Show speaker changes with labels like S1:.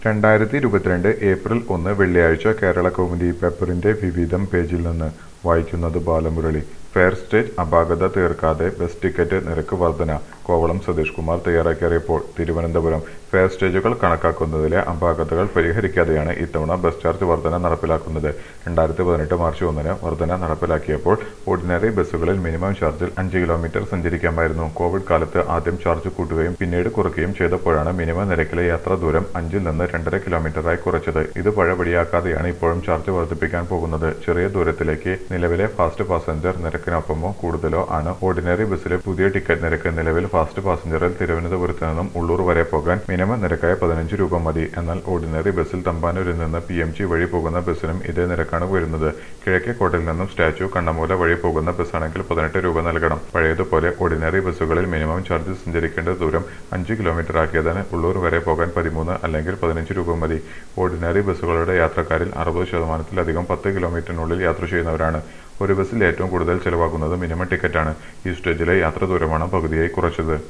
S1: രണ്ടായിരത്തി ഇരുപത്തിരണ്ട് ഏപ്രിൽ ഒന്ന് വെള്ളിയാഴ്ച കേരള കൗമുദി പേപ്പറിന്റെ വിവിധം പേജിൽ നിന്ന് വായിക്കുന്നത് ബാലമുരളി ഫെയർ സ്റ്റേജ് അപാകത തീർക്കാതെ ബസ് ടിക്കറ്റ് നിരക്ക് വർധന കോവളം സതീഷ് കുമാർ തയ്യാറാക്കിയ റിപ്പോർട്ട് തിരുവനന്തപുരം ഫെയർ സ്റ്റേജുകൾ കണക്കാക്കുന്നതിലെ അപാകതകൾ പരിഹരിക്കാതെയാണ് ഇത്തവണ ബസ് ചാർജ് വർധന നടപ്പിലാക്കുന്നത് രണ്ടായിരത്തി പതിനെട്ട് മാർച്ച് ഒന്നിന് വർധന നടപ്പിലാക്കിയപ്പോൾ ഓർഡിനറി ബസ്സുകളിൽ മിനിമം ചാർജിൽ അഞ്ച് കിലോമീറ്റർ സഞ്ചരിക്കാമായിരുന്നു കോവിഡ് കാലത്ത് ആദ്യം ചാർജ് കൂട്ടുകയും പിന്നീട് കുറയ്ക്കുകയും ചെയ്തപ്പോഴാണ് മിനിമം നിരക്കിലെ യാത്രാ ദൂരം അഞ്ചിൽ നിന്ന് രണ്ടര കിലോമീറ്ററായി കുറച്ചത് ഇത് പഴപടിയാക്കാതെയാണ് ഇപ്പോഴും ചാർജ് വർദ്ധിപ്പിക്കാൻ പോകുന്നത് ചെറിയ ദൂരത്തിലേക്ക് നിലവിലെ ഫാസ്റ്റ് പാസഞ്ചർ നിരക്കിനൊപ്പമോ കൂടുതലോ ആണ് ഓർഡിനറി ബസ്സിലെ പുതിയ ടിക്കറ്റ് നിരക്ക് നിലവിൽ ഫാസ്റ്റ് പാസഞ്ചറിൽ തിരുവനന്തപുരത്ത് നിന്നും ഉള്ളൂർ വരെ പോകാൻ മിനിമം നിരക്കായ പതിനഞ്ച് രൂപ മതി എന്നാൽ ഓർഡിനറി ബസ്സിൽ തമ്പാനൂരിൽ നിന്ന് പി എം ജി വഴി പോകുന്ന ബസ്സിനും ഇതേ നിരക്കാണ് വരുന്നത് കിഴക്കേക്കോട്ടയിൽ നിന്നും സ്റ്റാച്യു കണ്ണമൂല വഴി പോകുന്ന ബസ്സാണെങ്കിൽ പതിനെട്ട് രൂപ നൽകണം പഴയതുപോലെ ഓർഡിനറി ബസ്സുകളിൽ മിനിമം ചാർജ് സഞ്ചരിക്കേണ്ട ദൂരം അഞ്ച് കിലോമീറ്റർ ആക്കിയതിന് ഉള്ളൂർ വരെ പോകാൻ പതിമൂന്ന് അല്ലെങ്കിൽ പതിനഞ്ച് രൂപ മതി ഓർഡിനറി ബസ്സുകളുടെ യാത്രക്കാരിൽ അറുപത് ശതമാനത്തിലധികം പത്ത് കിലോമീറ്ററിനുള്ളിൽ യാത്ര ചെയ്യുന്നവരാണ് ഒരു ബസ്സിൽ ഏറ്റവും കൂടുതൽ ചെലവാക്കുന്നത് മിനിമം ടിക്കറ്റാണ് ഈ സ്റ്റേജിലെ യാത്രാ ദൂരമാണ് പകുതിയായി കുറച്ചത്